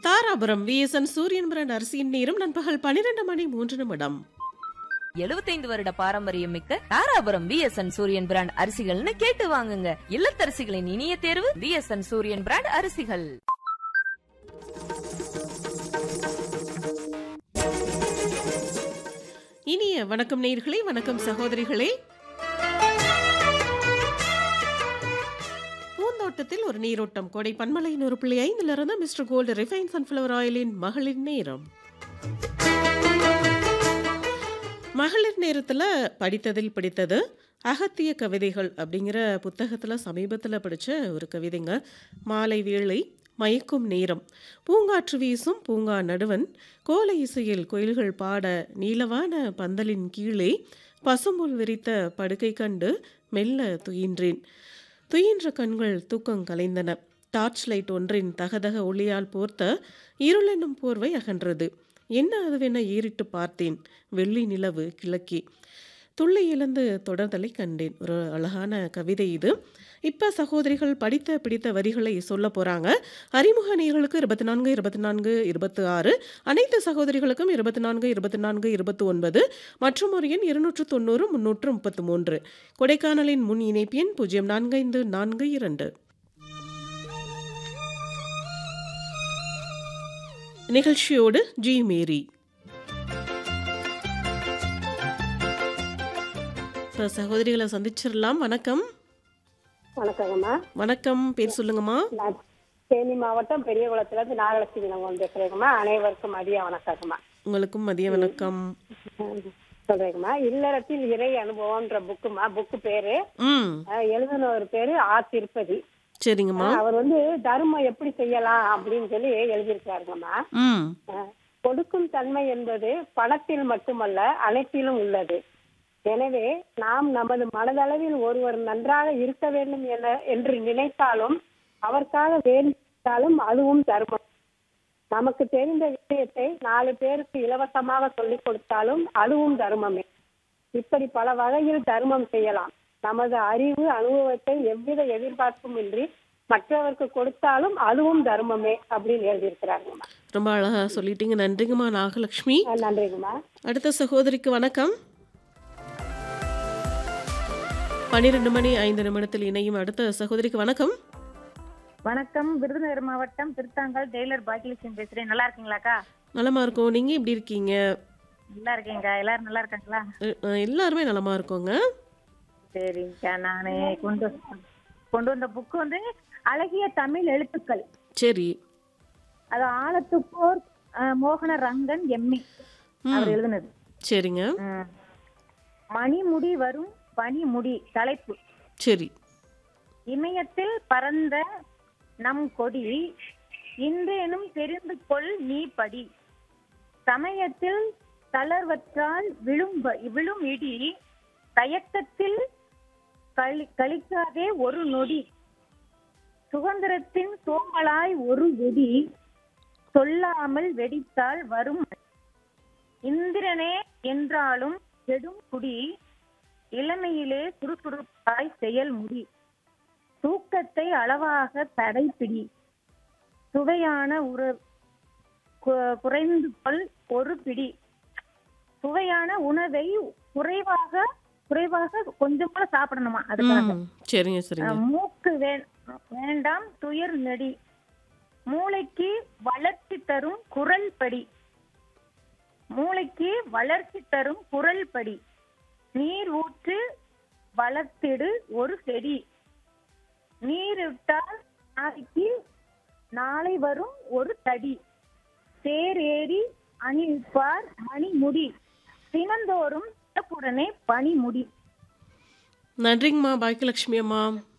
Dharapuram VSN Suriyan brand அரிசியின் நேரம் நண்பகல் பன்னிரண்டு மணி மூன்று நிமிடம் எழுபத்தைந்து வருட பாரம்பரியம் மிக்க தாராபுரம் விஎஸ்என் சூரியன் பிராண்ட் அரிசிகள்னு கேட்டு வாங்குங்க இல்லத்தரசிகளின் இனிய தேர்வு விஎஸ்என் சூரியன் பிராண்ட் அரிசிகள் இனிய வணக்கம் நேயர்களே வணக்கம் சகோதரிகளே பூந்தோட்டத்தில் ஒரு நீரோட்டம் கோடை பன்மலை நூறு புள்ளி ஐந்துல இருந்து மிஸ்டர் கோல்டு ரிஃபைன் சன்ஃபிளவர் ஆயிலின் மகளிர் நேரம் மகளிர் நேரத்தில் படித்ததில் பிடித்தது அகத்திய கவிதைகள் அப்படிங்கிற புத்தகத்தில் சமீபத்தில் படித்த ஒரு கவிதைங்க மாலை வேளை மயக்கும் நேரம் பூங்காற்று வீசும் பூங்கா நடுவன் கோலை இசையில் கோயில்கள் பாட நீலவான பந்தலின் கீழே பசும்புல் விரித்த படுக்கை கண்டு மெல்ல துயின்றேன் துயின்ற கண்கள் தூக்கம் கலைந்தன டார்ச் லைட் ஒன்றின் தகதக ஒளியால் போர்த்த இருளென்னும் போர்வை அகன்றது என்ன அதுவென ஏறிட்டு பார்த்தேன் வெள்ளி நிலவு கிழக்கே துள்ளி இழந்து தொடர்தலை கண்டேன் ஒரு அழகான கவிதை இது இப்போ சகோதரிகள் படித்த பிடித்த வரிகளை சொல்ல போகிறாங்க அறிமுக நேர்களுக்கு இருபத்தி நான்கு இருபத்தி நான்கு இருபத்தி ஆறு அனைத்து சகோதரிகளுக்கும் இருபத்தி நான்கு இருபத்தி நான்கு இருபத்தி ஒன்பது மற்றும் ஒரு எண் இருநூற்று தொண்ணூறு முன்னூற்று முப்பத்து மூன்று கொடைக்கானலின் முன் இணைப்பு எண் பூஜ்ஜியம் நான்கு ஐந்து நான்கு இரண்டு நிகழ்ச்சியோடு ஜி மேரி இப்போ சகோதரிகளை சந்திச்சிடலாம் வணக்கம் வணக்கங்கம்மா வணக்கம் பேர் சொல்லுங்கம்மா நான் தேனி மாவட்டம் பெரியகுளத்துல இருந்து நாகலட்சுமி நான் பேசுறேங்கம்மா அனைவருக்கும் மதிய வணக்கங்கம்மா உங்களுக்கும் மதிய வணக்கம் சொல்றேங்கம்மா இல்லறத்தில் இறை அனுபவம்ன்ற புக்குமா புக்கு பேரு ம் அஹ், எழுதினவர் பேரு ஆ திருப்பதி சரிங்கம்மா அவர் வந்து தர்மம் எப்படி செய்யலாம் அப்படின்னு சொல்லி எழுதியிருக்காருங்கம்மா ம் அஹ், கொடுக்கும் தன்மை என்பது பணத்தில் மட்டுமல்ல அனைத்திலும் உள்ளது எனவே நாம் நமது மனதளவில் ஒருவர் நன்றாக இருக்க வேண்டும் என என்று நினைத்தாலும் அவருக்காக வேண்டித்தாலும் அதுவும் தர்மம் நமக்கு தெரிந்த விஷயத்தை நாலு பேருக்கு இலவசமாக சொல்லிக் கொடுத்தாலும் அதுவும் தர்மமே இப்படி பல வகையில் தர்மம் செய்யலாம் நமது அறிவு அனுபவத்தை எவ்வித எதிர்பார்ப்பும் இன்றி மற்றவருக்கு கொடுத்தாலும் அதுவும் தர்மமே அப்படின்னு எழுதியிருக்கிறாங்கம்மா ரொம்ப அழகா சொல்லிட்டீங்க நன்றிங்கம்மா நாகலட்சுமி அஹ் நன்றிங்கம்மா அடுத்த சகோதரிக்கு வணக்கம் பன்னிரெண்டு மணி ஐந்து நிமிடத்தில் இணையும் அடுத்த சகோதரிக்கு வணக்கம் வணக்கம் விருதுநகர் மாவட்டம் திருத்தாங்கல் டெய்லர் பாக்கியலட்சுமி பேசுறேன் நல்லா இருக்கீங்களாக்கா நலமா இருக்கோம் நீங்க எப்படி இருக்கீங்க நல்லா இருக்கேங்க எல்லாரும் நல்லா இருக்காங்களா அஹ், அஹ், எல்லாருமே நலமா இருக்கோங்க சரிங்கக்கா நானு கொண்டு வந்த- கொண்டு வந்த புக்கு வந்து அழகிய தமிழ் எழுத்துக்கள் சரி அது ஆலத்துப்போர் அஹ், மோகன ரங்கன் எம்மி அவர் ம் எழுதுனது சரிங்க ம். மணிமுடி வரும் பனிமுடி தலைப்பு சரி இமயத்தில் பறந்த நம் கொடி இன்றேனும் தெரிந்து கொள் நீ படி சமயத்தில் தளர்வற்றால் விழும் வ- விழும் இடி தயக்கத்தில் களி கழிக்காதே ஒரு நொடி சுதந்திரத்தின் சோம்பலாய் ஒரு வெடி சொல்லாமல் வெடித்தால் வரும் இந்திரனே என்றாலும் கெடும் குடி இளமையிலே சுறுசுறுப்பாய் செயல் முடி தூக்கத்தை அளவாக தடைப்பிடி சுவையான உற கு- குறைந்து கொள் ஒரு பிடி சுவையான உணவை குறைவாக குறைவாக கொஞ்சம் கூட சாப்பிடணுமா அதுக்காக ம் சரிங்க சரிங்க அஹ், மூக்கு வே- வேண்டாம் துயர் நெடி மூளைக்கு வளர்ச்சி தரும் குரல் படி மூளைக்கு வளர்ச்சி தரும் குரல் படி நீர் ஊற்று வளர்த்திடு ஒரு செடி நீர் விட்டால் நாளைக்கு நாளை வரும் ஒரு தடி தேர் ஏறி அணிவிப்பார் மணிமுடி தினந்தோறும் சிறப்புடனே பனிமுடி நன்றிங்கம்மா பாக்கியலட்சுமி அம்மா